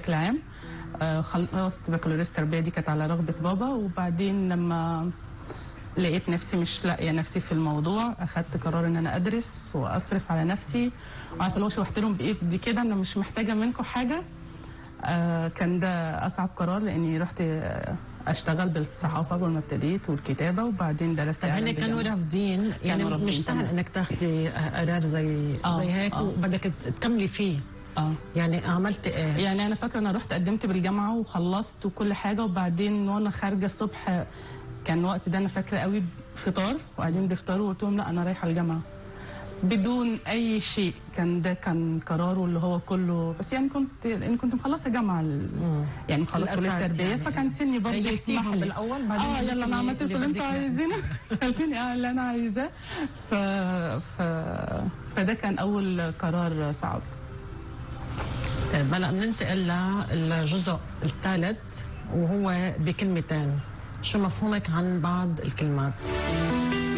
بشكل عام آه، خلصت بكالوريوس تربيه دي كانت على رغبه بابا وبعدين لما لقيت نفسي مش لاقيه نفسي في الموضوع اخدت قرار ان انا ادرس واصرف على نفسي وعارفه لو شوحت لهم بايدي كده انا مش محتاجه منكم حاجه آه كان ده اصعب قرار لاني رحت آه، اشتغل بالصحافه اول ما ابتديت والكتابه وبعدين درست طب إعلام هن كانوا بالجامعة. رافضين يعني كانوا رافضين مش سهل تمام. انك تاخدي قرار زي آه، زي هيك آه. وبدك تكملي فيه اه يعني عملت ايه؟ يعني انا فاكره انا رحت قدمت بالجامعه وخلصت وكل حاجه وبعدين وانا خارجه الصبح كان الوقت ده انا فاكره قوي فطار وقاعدين بيفطروا وقلت لهم لا انا رايحه الجامعه بدون اي شيء كان ده كان قراره اللي هو كله بس يعني كنت يعني كنت مخلصه جامعه ال- يعني مخلصه كليه الأساس تربيه يعني. فكان سني برضه ريحتيهم يسمح لي. بالأول، بعدين اه يلا اللي- انا عملت اللي كل اللي بدك انتوا إياه. عايزينه خليني اعمل اللي انا عايزاه ف... ف... فده كان اول قرار صعب طيب هلا بننتقل للجزء الثالث وهو بكلمتين شو مفهومك عن بعض الكلمات؟